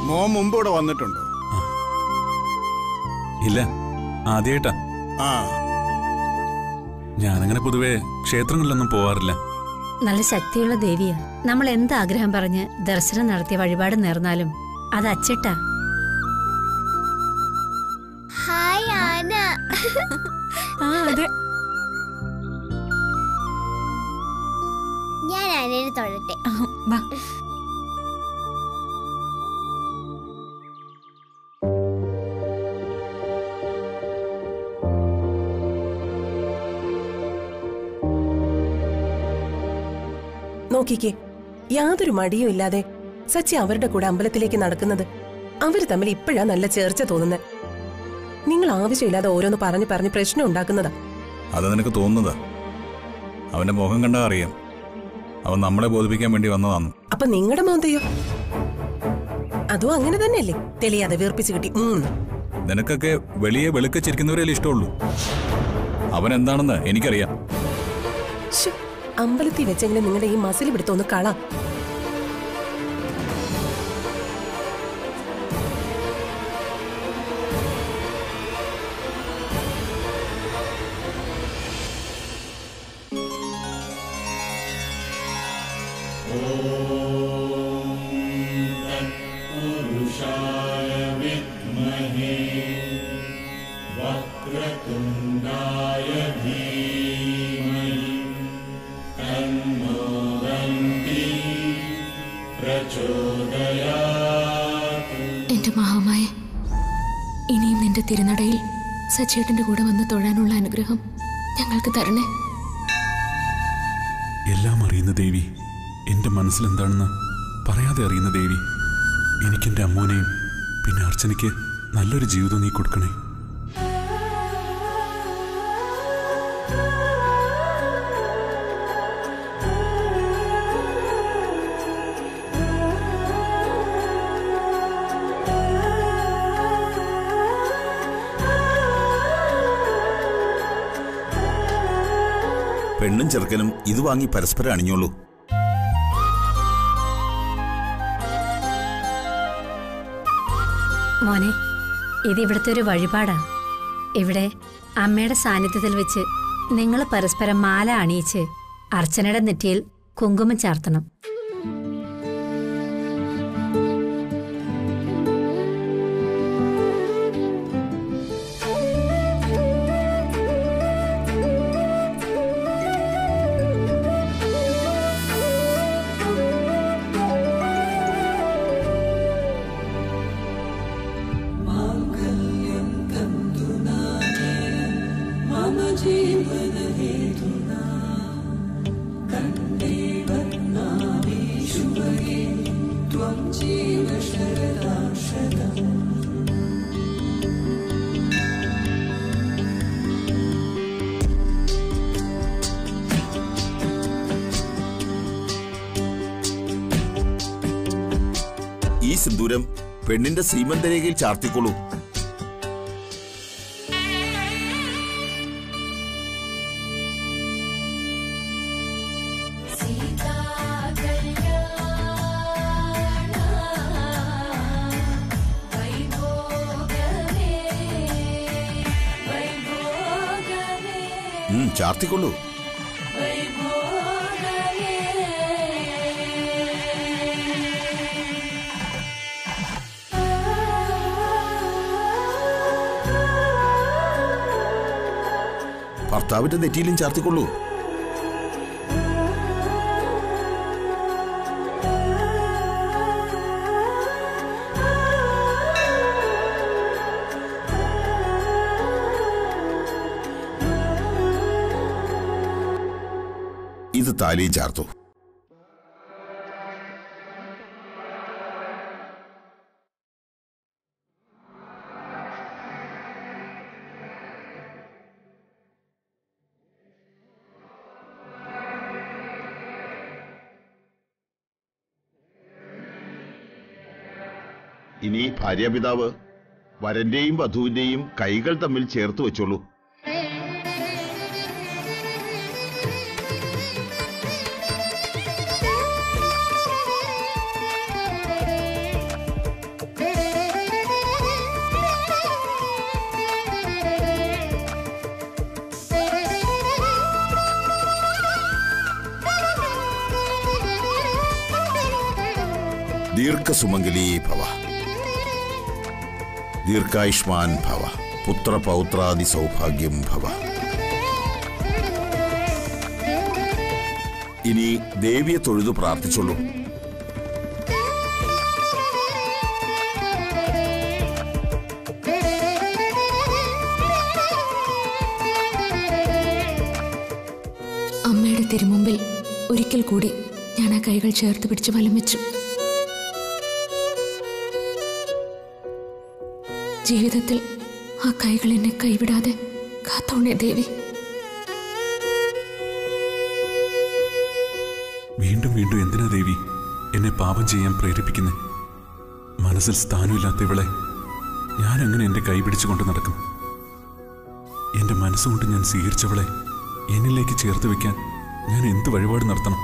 മോൻ മുമ്പ് ഇവിടെ വന്നിട്ടുണ്ടോ ഇല്ല ആദ്യമായിട്ടാ ആ ഞാനങ്ങനെ പൊതുവെ ക്ഷേത്രങ്ങളിലൊന്നും പോവാറില്ല നല്ല ശക്തിയുള്ള ദേവിയാ നമ്മൾ എന്ത് ആഗ്രഹം പറഞ്ഞ് ദർശനം നടത്തിയ വഴിപാട് നേർന്നാലും അത് അച്ചിട്ടാ ഹായ് ആന ആ അതെ ഞാൻ ആനയെ തൊഴട്ടെ ആ, വാ നോക്കിക്കേ യാതൊരു മടിയും ഇല്ലാതെ സച്ചി അവരുടെ കൂടെ അമ്പലത്തിലേക്ക് നടക്കുന്നത് അവര് തമ്മിൽ ഇപ്പോഴാ നല്ല ചേർച്ച തോന്നുന്നത് നിങ്ങൾ ആവശ്യമില്ലാതെ ഓരോന്ന് പറഞ്ഞു പറഞ്ഞ് പ്രശ്നം ഉണ്ടാക്കുന്നതാ അത് നിനക്ക് തോന്നുന്നതാ അവന്റെ മുഖം കണ്ടാ അറിയാം അവൻ നമ്മളെ ബോധിപ്പിക്കാൻ വേണ്ടി വന്നതാണ് അപ്പൊ നിങ്ങളുടെ മോന്തയോ അതും അങ്ങനെ തന്നെയല്ലേ തെളിയാതെ വീർപ്പിച്ചു കിട്ടി ഉം. നിനക്കൊക്കെ വെളിയെ വെളുക്കച്ചിരിക്കുന്നവരല്ലേ ഇഷ്ടമുള്ളൂ അവൻ എന്താണെന്ന് എനിക്കറിയാം ശ്ശോ, അമ്പലത്തിൽ വെച്ചെങ്കിലും നിങ്ങളുടെ ഈ മസിൽ പിടുത്തം ഒന്ന് കള എന്റെ മഹാമായ ഇനിയും നിന്റെ തിരുനടയിൽ സച്ചേട്ടന്റെ കൂടെ വന്ന് തൊഴാനുള്ള അനുഗ്രഹം ഞങ്ങൾക്ക് തരണേ എല്ലാം അറിയുന്ന ദേവി എന്റെ മനസ്സിലെന്താണെന്ന് പറയാതെ അറിയുന്ന ദേവി എനിക്കെന്റെ അമ്മൂനെയും പിന്നെ അർച്ചനയ്ക്ക് നല്ലൊരു ജീവിതം നീ കൊടുക്കണേ പെണ്ണും ചെറുക്കനും ഇത് വാങ്ങി പരസ്പരം അണിഞ്ഞോളൂ മോനെ ഇത് ഇവിടുത്തെ ഒരു വഴിപാടാ ഇവിടെ അമ്മയുടെ സാന്നിധ്യത്തിൽ വെച്ച് നിങ്ങൾ പരസ്പരം മാല അണിയിച്ച് അർച്ചനയുടെ നെറ്റിയിൽ കുങ്കുമം ചാർത്തണം ഈ സിന്ദൂരം പെണ്ണിന്റെ സീമന്തരേഖയിൽ ചാർത്തിക്കൊള്ളൂ ഉം, ചാർത്തിക്കൊള്ളൂ ഭർത്താവിന്റെ നെറ്റിയിലും ചാർത്തിക്കൊള്ളൂ ഇത് താലിയും ചാർത്തു ഇനി ഭാര്യാപിതാവ് വരന്റെയും വധുവിന്റെയും കൈകൾ തമ്മിൽ ചേർത്ത് വെച്ചോളൂ ദീർഘസുമംഗലീ ഭവ ദീർഘായുഷ്മാൻ ഭവ പുത്രപൗത്രാദി സൗഭാഗ്യം ഭവ ഇനി ദേവിയെ തൊഴുതു പ്രാർത്ഥിച്ചോളൂ അമ്മയുടെ തിരുമുമ്പിൽ ഒരിക്കൽ കൂടി ഞാൻ ആ കൈകൾ ചേർത്ത് പിടിച്ച് വലം വെച്ചു ജീവിതത്തിൽ ആ കൈകൾ എന്നെ കൈവിടാതെ കാത്തോണേ ദേവി വീണ്ടും വീണ്ടും എന്തിനാ ദേവി എന്നെ പാപം ചെയ്യാൻ പ്രേരിപ്പിക്കുന്നേ മനസ്സിൽ സ്ഥാനമില്ലാത്ത ഇവളെ ഞാൻ എങ്ങനെ എന്റെ കൈ പിടിച്ചുകൊണ്ട് നടക്കും എന്റെ മനസ്സുകൊണ്ട് ഞാൻ സ്വീകരിച്ചവളെ എന്നിലേക്ക് ചേർത്ത് വെക്കാൻ ഞാൻ എന്ത് വഴിപാട് നടത്തണം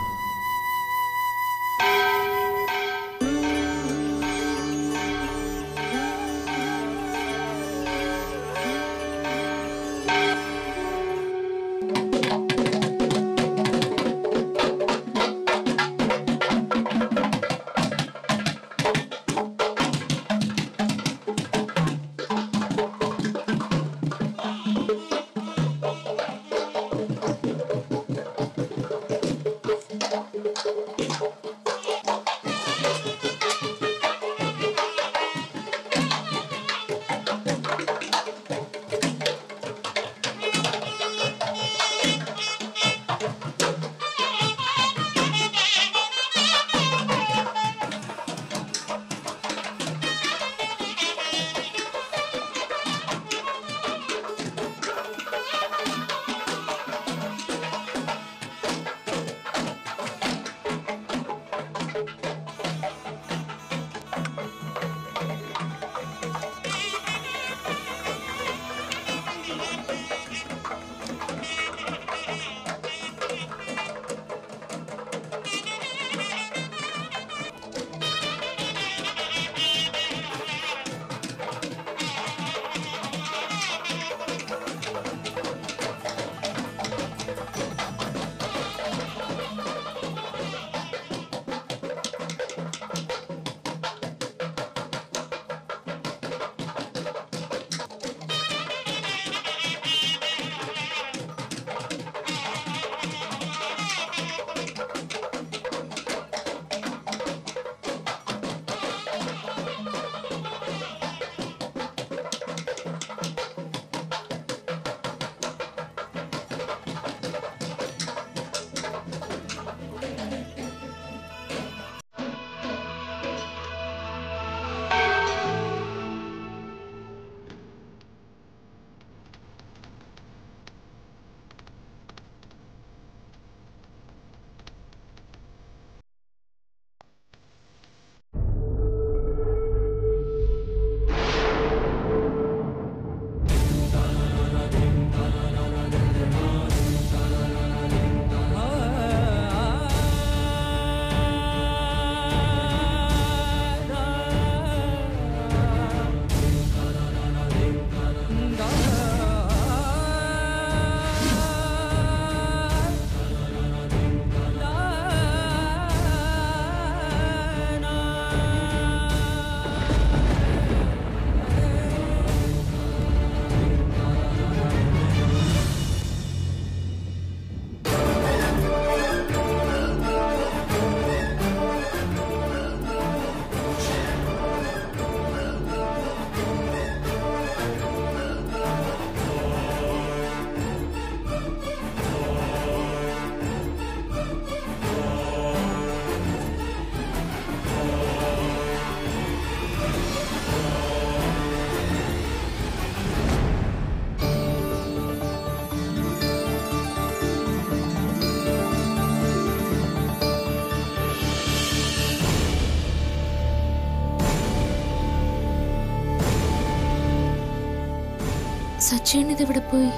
സച്ചിൻ ഇതെവിടെ പോയി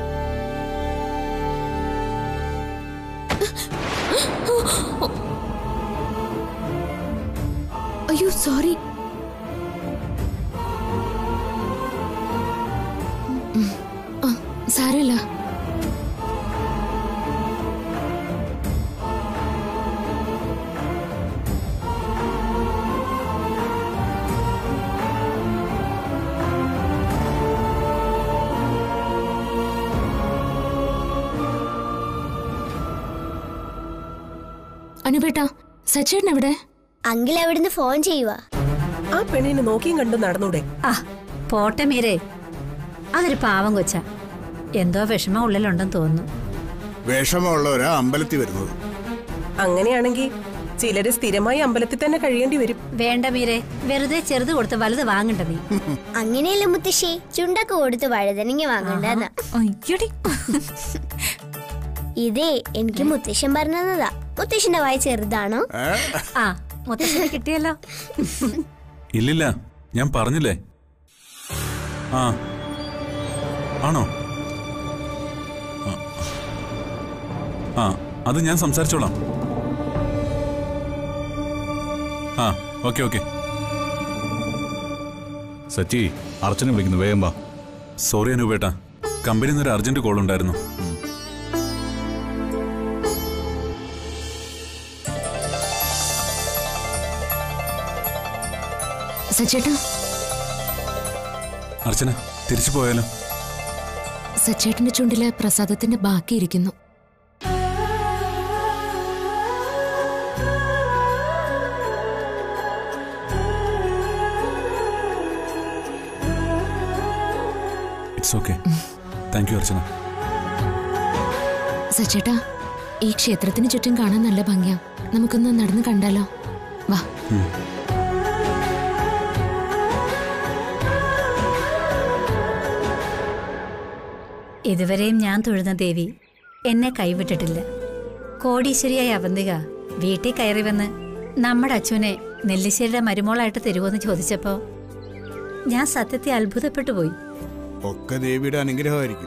അയ്യോ സോറി സാരമില്ല അനുപേട്ടാ സച്ചേട്ടൻ എവിടെ അങ്കിൾ എവിടുന്ന് ഫോൺ ചെയ്യുക ആ പെണ്ണിനെ നോക്കിയും കണ്ടും നടന്നൂടെ ആ പോട്ടെ മീരേ അതൊരു പാവം കൊച്ച എന്തോ വിഷമം ഉള്ളിലുണ്ടെന്ന് തോന്നുന്നു വിഷമമുള്ളവരാ അമ്പലത്തിൽ വരുന്നത് അങ്ങനെയാണെങ്കിൽ ചിലര് സ്ഥിരമായി അമ്പലത്തിൽ തന്നെ കഴിയേണ്ടി വരും വേണ്ട മീരെ വെറുതെ ചെറുത് കൊടുത്ത് വലുത് വാങ്ങണ്ട നീ അങ്ങനെയല്ല മുത്തശ്ശി ചുണ്ടൊക്കെ കൊടുത്ത് വഴുതനങ്ങ വാങ്ങണ്ടെന്ന അയ്യടി ഇതേ എനിക്ക് മുത്തശ്ശൻ പറഞ്ഞതാ മുത്തശ്ശന്റെ വായ ചെറുതാണോ ആ മുത്തശ്ശിനെ കിട്ടിയല്ലോ ഇല്ലില്ല ഞാൻ പറഞ്ഞില്ലേ ആ ആണോ ആ. ആ അത് ഞാൻ സംസാരിച്ചോളാം ആ ഓക്കെ ഓക്കെ സച്ചി അർച്ചന വിളിക്കുന്നു വേഗം വാ സോറി അനുപേട്ട കമ്പനിയിൽ നിന്ന് ഒരു അർജന്റ് കോൾ ഉണ്ടായിരുന്നു സച്ചേട്ടാ അർച്ചന തിരിച്ചു പോയാലോ സച്ചേട്ടന്റെ ചുണ്ടില് പ്രസാദത്തിന്റെ ബാക്കി ഇരിക്കുന്നു it's okay thank you Archana സച്ചേട്ടാ ഈ ക്ഷേത്രത്തിന് ചുറ്റും കാണാൻ നല്ല ഭംഗിയാ നമുക്കൊന്ന് നടന്ന് കണ്ടാലോ വാ ഇതുവരെയും ഞാൻ തൊഴുന്ന ദേവി എന്നെ കൈവിട്ടിട്ടില്ല കോടീശ്വരിയായ അവന്തിക വീട്ടിൽ കയറി വന്ന് നമ്മുടെ അച്ഛനെ നെല്ലിശ്ശേരിയുടെ മരുമോളായിട്ട് തരുമോന്ന് ചോദിച്ചപ്പോ ഞാൻ സത്യത്തെ അത്ഭുതപ്പെട്ടു പോയി ഒക്കെ ദേവിയുടെ അനുഗ്രഹമായിരിക്കും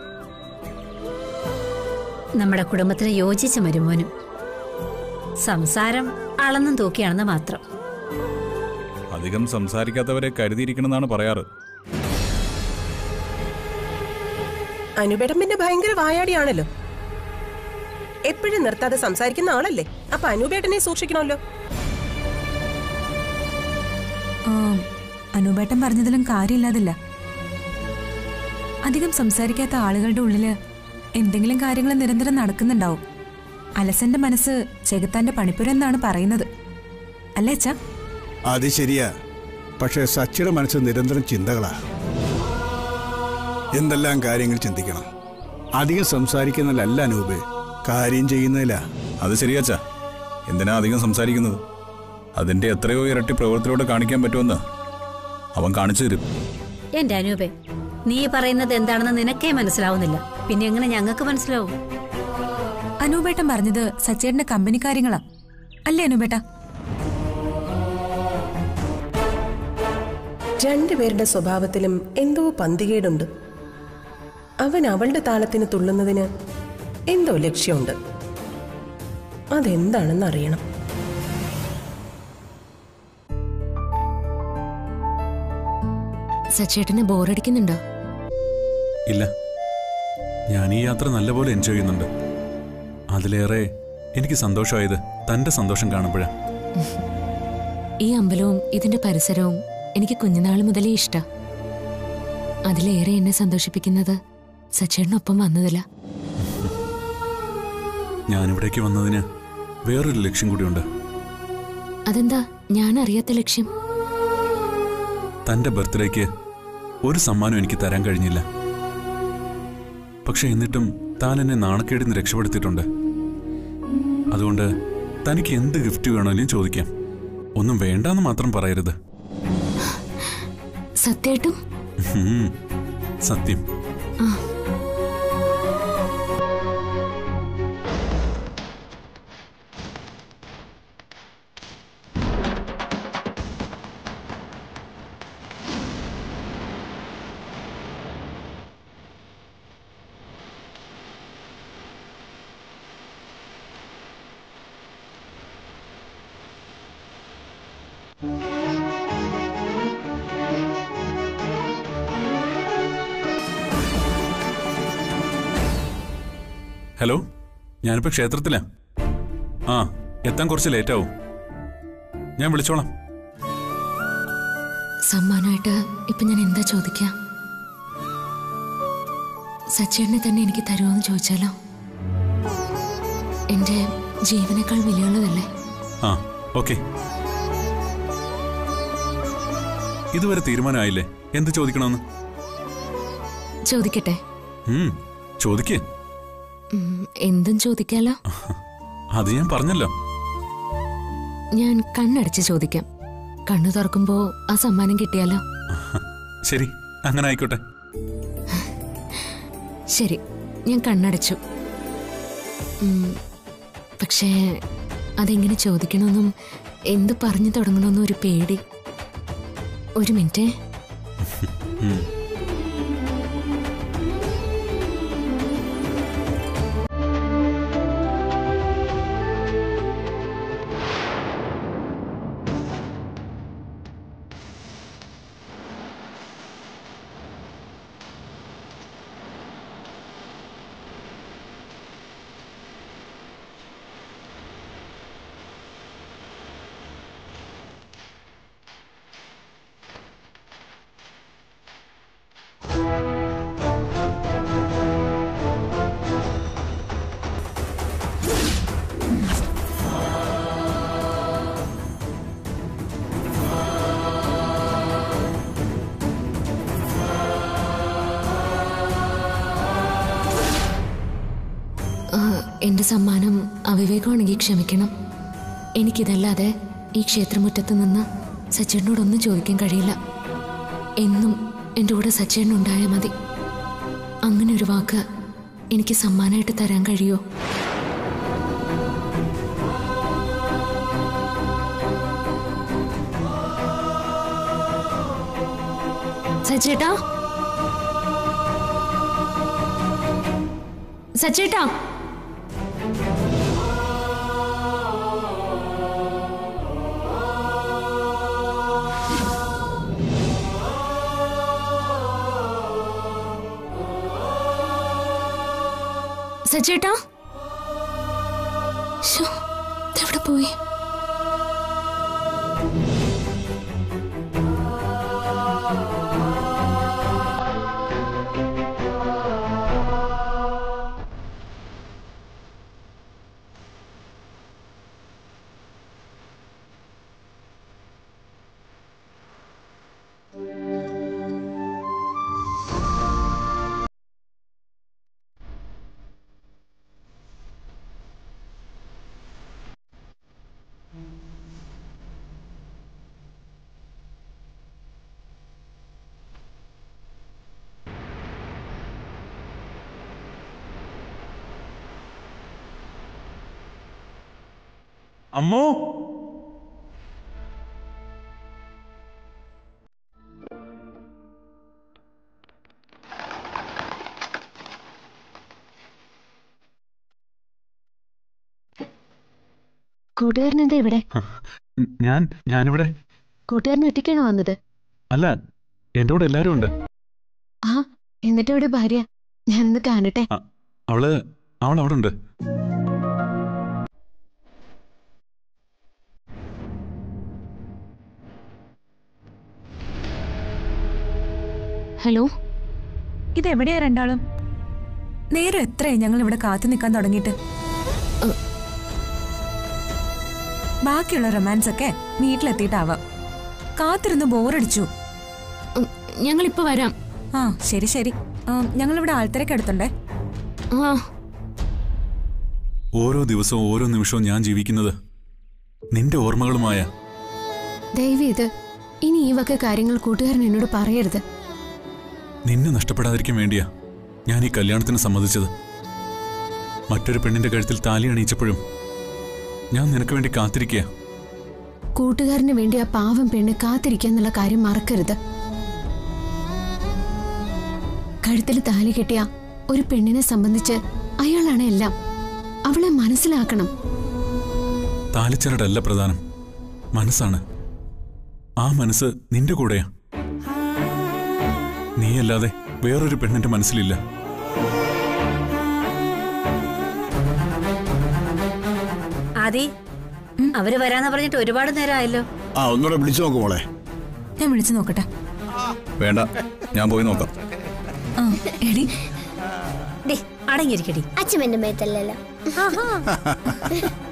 നമ്മുടെ കുടുംബത്തിന് യോജിച്ച മരുമോനും സംസാരം അളന്നും തൂക്കിയാണെന്ന് മാത്രം അധികം സംസാരിക്കാത്തവരെ കരുതിയിരിക്കണമെന്നാണ് പറയാറ് അനുപേടം പിന്നെ ഭയങ്കര വായാടിയാണല്ലോ എപ്പോഴും നിർത്താതെ സംസാരിക്കുന്ന ആളല്ലേ അപ്പൊ അനുപേട്ടനെ സൂക്ഷിക്കണമല്ലോ അനുപേട്ടൻ പറഞ്ഞതിലും കാര്യമില്ലാതില്ല അധികം സംസാരിക്കാത്ത ആളുകളുടെ ഉള്ളില് എന്തെങ്കിലും കാര്യങ്ങൾ നിരന്തരം നടക്കുന്നുണ്ടാവും അലസന്റെ മനസ്സ് ചെകുത്താന്റെ പണിപ്പുര എന്നാണ് പറയുന്നത് അല്ലേ അച്ഛാ അത് ശരിയാ പക്ഷെ സച്ചിയുടെ മനസ്സ് നിരന്തരം ചിന്തകളാ എന്തെല്ലാം കാര്യങ്ങൾ ചിന്തിക്കണം അധികം സംസാരിക്കുന്നതിലല്ല അനൂപ് കാര്യം ചെയ്യുന്നതിലാ അത് ശരിയാച്ചാ എന്തിനാ അധികം സംസാരിക്കുന്നത് അതിന്റെ എത്രയോ ഇരട്ടി പ്രവൃത്തിയിലൂടെ കാണിക്കാൻ പറ്റുമെന്ന് അവൻ കാണിച്ചു തരും എന്റെ അനൂപേ നീ പറയുന്നത് എന്താണെന്ന് നിനക്കേ മനസ്സിലാവുന്നില്ല പിന്നെ എങ്ങനെ ഞങ്ങൾക്ക് മനസ്സിലാവും അനൂപേട്ടൻ പറഞ്ഞത് സച്ചേട്ടന്റെ കമ്പനി കാര്യങ്ങളാ അല്ലേ അനൂപേട്ട രണ്ടുപേരുടെ സ്വഭാവത്തിലും എന്തോ പന്തികേടുണ്ട് അവൻ അവളുടെ താളത്തിന് തുള്ളുന്നതിന് എന്തോ ലക്ഷ്യമുണ്ട് അതെന്താണെന്ന് അറിയണം സച്ചേട്ടന് ബോറടിക്കുന്നുണ്ടോ ഇല്ല ഞാൻ ഈ യാത്ര നല്ലപോലെ എൻജോയ് ചെയ്യുന്നുണ്ട് അതിലേറെ എനിക്ക് സന്തോഷമായത് തന്റെ സന്തോഷം കാണുമ്പോഴാ ഈ അമ്പലവും ഇതിന്റെ പരിസരവും എനിക്ക് കുഞ്ഞുനാൾ മുതലേ ഇഷ്ടാ അതിലേറെ എന്നെ സന്തോഷിപ്പിക്കുന്നത് സച്ചേട്ടനൊപ്പം വന്നതില്ല ഞാനിവിടേക്ക് വന്നതിന് വേറൊരു ലക്ഷ്യം കൂടിയുണ്ട് അതെന്താ ഞാൻ അറിയാത്ത ലക്ഷ്യം തന്റെ ബർത്ത്ഡേക്ക് ഒരു സമ്മാനം എനിക്ക് തരാൻ കഴിഞ്ഞില്ല പക്ഷെ എന്നിട്ടും താൻ എന്നെ നാണക്കേടിൽ നിന്ന് രക്ഷപ്പെടുത്തിയിട്ടുണ്ട് അതുകൊണ്ട് തനിക്ക് എന്ത് ഗിഫ്റ്റ് വേണമെങ്കിലും ചോദിക്കാം ഒന്നും വേണ്ടാന്ന് മാത്രം പറയരുത് സത്യമായിട്ടും ഉം, സത്യം ഹലോ ഞാനിപ്പോ ക്ഷേത്രത്തിലാ ആ എത്താൻ കുറച്ച് ലേറ്റാവും ഞാൻ വിളിച്ചോളാം സമ്മാനമായിട്ട് ഇപ്പൊ ഞാൻ എന്താ ചോദിക്കാം സച്ചേട്ടനെ തന്നെ എനിക്ക് തരുമോന്ന് ചോദിച്ചാലോ എന്റെ ജീവനേക്കാൾ വിലയുള്ളതല്ലേ ആ ഓക്കെ ഇതുവരെ തീരുമാനമായില്ലേ എന്ത് ചോദിക്കണമെന്ന് ചോദിക്കട്ടെ ഉം, ചോദിക്ക് ഉം, എന്തും ചോദിക്കാലോ അത് ഞാൻ പറഞ്ഞല്ലോ ഞാൻ കണ്ണടച്ച് ചോദിക്കാം കണ്ണു തുറക്കുമ്പോ ആ സമ്മാനം കിട്ടിയാലോ ശരി അങ്ങനെ ആയിക്കോട്ടെ ശരി ഞാൻ കണ്ണടച്ചു ഉം, പക്ഷേ അതെങ്ങനെ ചോദിക്കണമെന്നും എന്ത് പറഞ്ഞു തുടങ്ങണമെന്നും ഒരു പേടി ഒരു മിനിറ്റ് ഉം. ആ, എന്റെ സമ്മാനം അവിവേകമാണെങ്കിൽ ക്ഷമിക്കണം എനിക്കിതല്ലാതെ ഈ ക്ഷേത്രമുറ്റത്ത് നിന്ന് സച്ചേട്ടനോടൊന്നും ചോദിക്കാൻ കഴിയില്ല എന്നും എൻ്റെ കൂടെ സച്ചേട്ടൻ ഉണ്ടായാൽ മതി അങ്ങനെ ഒരു വാക്ക് എനിക്ക് സമ്മാനമായിട്ട് തരാൻ കഴിയോ സച്ചേട്ടാ സച്ചേട്ടാ സച്ചേട്ടാ ശ്ശോ, ഇതെവിടെ പോയി അമ്മോ കൂട്ടുകാരൻ എന്താ ഇവിടെ ഞാൻ ഞാനിവിടെ കൂട്ടുകാരൻ ഒറ്റയ്ക്കാണോ വന്നത് അല്ല എൻ്റെ കൂടെ എല്ലാവരും ഉണ്ട് ആ എന്നിട്ട് ഇവിടെ ഭാര്യ ഞാനൊന്ന് കാണട്ടെ അവള് അവൾ അവിടെ ഉണ്ട് ഹലോ ഇതെവിടെയാ രണ്ടാളും നേരം എത്രയായി ഞങ്ങൾ ഇവിടെ കാത്തു നിൽക്കാൻ തുടങ്ങിയിട്ട് ബാക്കിയുള്ള റൊമാൻസ് ഒക്കെ വീട്ടിലെത്തിയിട്ടാവാം കാത്തിരുന്ന് ബോറടിച്ചു ഞങ്ങളിപ്പോ വരാം ആ ശരി ശരി ഞങ്ങളിവിടെ ആൾത്തിരക്കെടുത്തുണ്ടേ ആ ഓരോ ദിവസവും ഓരോ നിമിഷവും ഞാൻ ജീവിക്കുന്നത് നിന്റെ ഓർമ്മകളുമായ ദയവ് ഇത് ഇനി ഈ വക കാര്യങ്ങൾ കൂട്ടുകാരൻ എന്നോട് പറയരുത് നിന്നെ നഷ്ടപ്പെടാതിരിക്കാൻ വേണ്ടിയാ ഞാൻ ഈ കല്യാണത്തിന് സമ്മതിച്ചത് മറ്റൊരു പെണ്ണിന്റെ കഴുത്തിൽ താലി അണിയിച്ചപ്പോഴും ഞാൻ നിനക്ക് വേണ്ടി കാത്തിരിക്കുക കൂട്ടുകാരന് വേണ്ടി ആ പാവം പെണ്ണ് കാത്തിരിക്കാന്നുള്ള കാര്യം മറക്കരുത് കഴുത്തിൽ താലി കെട്ടിയ ഒരു പെണ്ണിനെ സംബന്ധിച്ച് അയാളാണ് എല്ലാം അവളെ മനസ്സിലാക്കണം താലിച്ചരടല്ല പ്രധാനം മനസ്സാണ് ആ മനസ്സ് നിന്റെ കൂടെയാ നീയല്ലാതെ വേറൊരു പെണ്ണിന്റെ മനസ്സിലില്ല ആദി അവര് വരാന്ന് പറഞ്ഞിട്ട് ഒരുപാട് നേരം ആയല്ലോ ആ ഒന്നുകൂടെ വിളിച്ചു നോക്ക് മോളെ ഞാൻ വിളിച്ചു നോക്കട്ടെ വേണ്ട ഞാൻ പോയി നോക്കാം ആ എടി ഡേ അടങ്ങിയിരിക്കടി അച്ഛൻ എന്റെ മേത്തല്ലല്ലോ